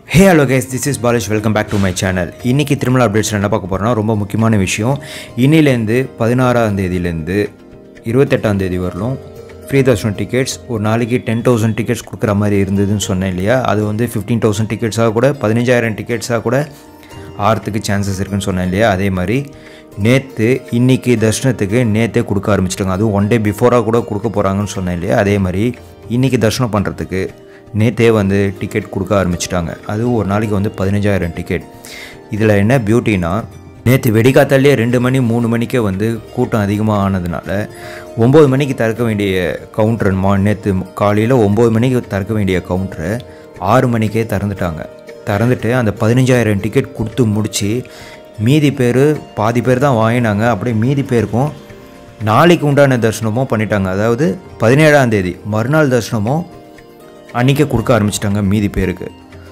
hey hello guys this is Balesh welcome back to my channel இன்றைக்கி திருமலா அப்டேட்ஸில் என்ன பார்க்க போகிறோம்னா ரொம்ப முக்கியமான விஷயம் இன்னிலேருந்து பதினாறாம் தேதியிலேருந்து இருபத்தெட்டாம் தேதி வரலும் ஃப்ரீ தர்ஷன் டிக்கெட்ஸ் ஒரு நாளைக்கு டென் தௌசண்ட் டிக்கெட்ஸ் கொடுக்குற மாதிரி இருந்ததுன்னு சொன்னேன் இல்லையா அது வந்து ஃபிஃப்டீன் தௌசண்ட் டிக்கெட்ஸாக கூட பதினஞ்சாயிரம் டிக்கெட்ஸாக கூட ஆறதுக்கு சான்சஸ் இருக்குன்னு சொன்னேன் இல்லையா அதே மாதிரி நேற்று இன்றைக்கி தர்ஷனத்துக்கு நேற்றே கொடுக்க ஆரம்பிச்சிட்டாங்க அதுவும் ஒன் டே பிஃபோராக கூட கொடுக்க போகிறாங்கன்னு சொன்னேன் இல்லையா அதே மாதிரி இன்றைக்கி தர்ஷனம் பண்ணுறதுக்கு நேற்றே வந்து டிக்கெட் கொடுக்க ஆரம்பிச்சிட்டாங்க அதுவும் ஒரு நாளைக்கு வந்து பதினஞ்சாயிரம் டிக்கெட் இதில் என்ன பியூட்டினா நேற்று வெடிக்காத்தாலே ரெண்டு மணி மூணு மணிக்கே வந்து கூட்டம் அதிகமாக ஆனதுனால ஒம்பது மணிக்கு திறக்க வேண்டிய கவுண்டர் மா நேற்று காலையில் ஒம்பது மணிக்கு திறக்க வேண்டிய கவுண்டரை ஆறு மணிக்கே திறந்துட்டாங்க திறந்துட்டு அந்த பதினஞ்சாயிரம் டிக்கெட் கொடுத்து முடித்து மீதி பேர் பாதி பேர் தான் வாங்கினாங்க அப்படியே மீதி பேருக்கும் நாளைக்கு உண்டான தரிசனமும் பண்ணிட்டாங்க அதாவது பதினேழாம் தேதி மறுநாள் தரிசனமும் அன்றைக்கே கொடுக்க ஆரம்பிச்சிட்டாங்க மீதி பேருக்கு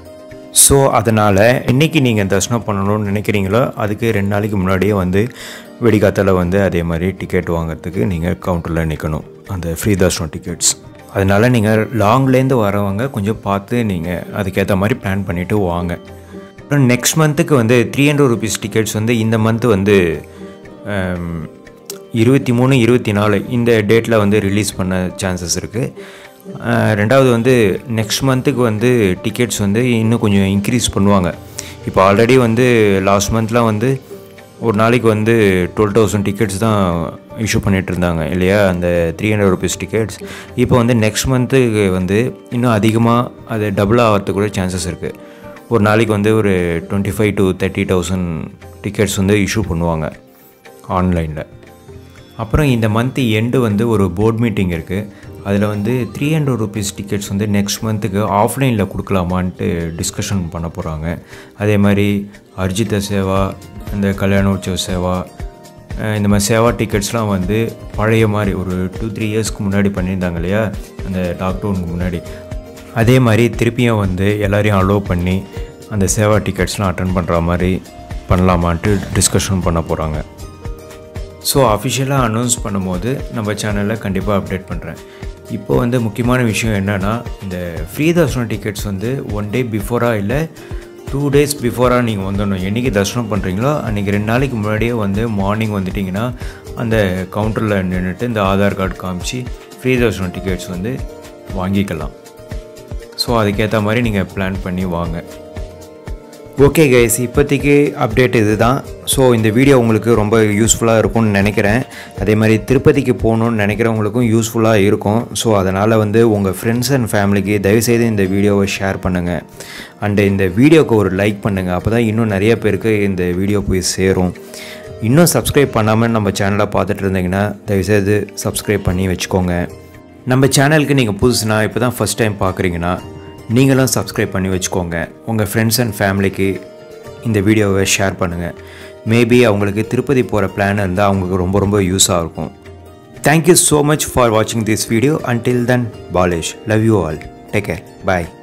ஸோ அதனால் இன்றைக்கி நீங்கள் தரிசனம் பண்ணணும்னு நினைக்கிறீங்களோ அதுக்கு ரெண்டு நாளைக்கு முன்னாடியே வந்து வெடிகாத்தில் வந்து அதே மாதிரி டிக்கெட் வாங்குறதுக்கு நீங்கள் கவுண்டரில் நிற்கணும் அந்த ஃப்ரீ தர்ஷனம் டிக்கெட்ஸ் அதனால் நீங்கள் லாங்லேருந்து வரவங்க கொஞ்சம் பார்த்து நீங்கள் அதுக்கேற்ற மாதிரி பிளான் பண்ணிவிட்டு வாங்க அப்புறம் நெக்ஸ்ட் மந்த்துக்கு வந்து த்ரீ ஹண்ட்ரட் ருபீஸ் டிக்கெட்ஸ் வந்து இந்த மந்த் வந்து ஆம், இருபத்தி மூணு இருபத்தி நாலு இந்த டேட்டில் வந்து ரிலீஸ் பண்ண சான்சஸ் இருக்குது ரெண்டாவது வந்து நெக்ஸ்ட் மந்த்துக்கு வந்து டிக்கெட்ஸ் வந்து இன்னும் கொஞ்சம் இன்க்ரீஸ் பண்ணுவாங்க இப்போ ஆல்ரெடி வந்து லாஸ்ட் மந்த்லாம் வந்து ஒரு நாளைக்கு வந்து டுவெல் தௌசண்ட் டிக்கெட்ஸ் தான் இஷ்யூ பண்ணிட்டு இருந்தாங்க இல்லையா அந்த த்ரீ ஹண்ட்ரட் ருபீஸ் டிக்கெட்ஸ் இப்போ வந்து நெக்ஸ்ட் மந்த்துக்கு வந்து இன்னும் அதிகமாக அது டபுள் ஆகிறதுக்கு கூட சான்சஸ் இருக்குது ஒரு நாளைக்கு வந்து ஒரு twenty five to thirty thousand tickets வந்து இஷ்யூ பண்ணுவாங்க ஆன்லைனில் அப்புறம் இந்த மந்த் எண்டு வந்து ஒரு போர்ட் மீட்டிங் இருக்குது அதில் வந்து த்ரீ ஹண்ட்ரட் ருபீஸ் டிக்கெட்ஸ் வந்து நெக்ஸ்ட் மந்த்துக்கு ஆஃப்லைனில் கொடுக்கலாமான்ட்டு டிஸ்கஷன் பண்ண போகிறாங்க அதே மாதிரி அர்ஜித சேவா இந்த கல்யாணோற்சவ சேவா அஹ் இந்த மாதிரி சேவா டிக்கெட்ஸ்லாம் வந்து பழைய மாதிரி ஒரு டூ த்ரீ இயர்ஸ்க்கு முன்னாடி பண்ணியிருந்தாங்க இல்லையா அந்த லாக்டவுனுக்கு முன்னாடி அதே மாதிரி திருப்பியும் வந்து எல்லாரையும் அலோவ் பண்ணி அந்த சேவா டிக்கெட்ஸ்லாம் அட்டன் பண்ணுற மாதிரி பண்ணலாமான்ட்டு டிஸ்கஷன் பண்ண போகிறாங்க ஸோ அஃபிஷியலாக அனௌன்ஸ் பண்ணும்போது நம்ம சேனலில் கண்டிப்பாக அப்டேட் பண்ணுறேன் இப்போ வந்து முக்கியமான விஷயம் என்னென்னா இந்த ஃப்ரீ தர்ஷனம் டிக்கெட்ஸ் வந்து ஒன் டே பிஃபோராக இல்லை டூ டேஸ் பிஃபோராக நீங்கள் வந்துடணும் என்றைக்கு தர்ஷனம் பண்ணுறீங்களோ அன்றைக்கி ரெண்டு நாளைக்கு முன்னாடியே வந்து மார்னிங் வந்துட்டிங்கன்னா அந்த கவுண்டரில் நின்றுட்டு இந்த ஆதார் கார்டு காமிச்சு ஃப்ரீ தர்ஷனம் டிக்கெட்ஸ் வந்து வாங்கிக்கலாம் ஸோ அதுக்கேற்ற மாதிரி நீங்கள் பிளான் பண்ணி வாங்க ஓகே கைஸ் இப்போதைக்கு அப்டேட் இதுதான் ஸோ இந்த வீடியோ உங்களுக்கு ரொம்ப யூஸ்ஃபுல்லாக இருக்கும்னு நினைக்கிறேன் அதே மாதிரி திருப்பதிக்கு போகணுன்னு நினைக்கிறவங்களுக்கும் யூஸ்ஃபுல்லாக இருக்கும் ஸோ அதனால் வந்து உங்கள் ஃப்ரெண்ட்ஸ் அண்ட் ஃபேமிலிக்கு தயவுசெய்து இந்த வீடியோவை ஷேர் பண்ணுங்கள் அண்டு இந்த வீடியோவுக்கு ஒரு லைக் பண்ணுங்கள் அப்போ தான் இன்னும் நிறைய பேருக்கு இந்த வீடியோ போய் சேரும் இன்னும் சப்ஸ்கிரைப் பண்ணாமல் நம்ம சேனலை பார்த்துட்டு இருந்தீங்கன்னா தயவுசெய்து சப்ஸ்கிரைப் பண்ணி வச்சுக்கோங்க நம்ம சேனலுக்கு நீங்கள் புதுசுனா இப்போ தான் ஃபஸ்ட் டைம் பார்க்குறீங்கன்னா நீங்களும் சப்ஸ்கிரைப் பண்ணி வச்சுக்கோங்க உங்கள் ஃப்ரெண்ட்ஸ் அண்ட் ஃபேமிலிக்கு இந்த வீடியோவை ஷேர் பண்ணுங்கள் மேபி அவங்களுக்கு திருப்பதி போகிற பிளான் இருந்தால் அவங்களுக்கு ரொம்ப ரொம்ப யூஸாக இருக்கும் தேங்க்யூ ஸோ மச் ஃபார் வாட்சிங் this video until then Balesh love you all take care bye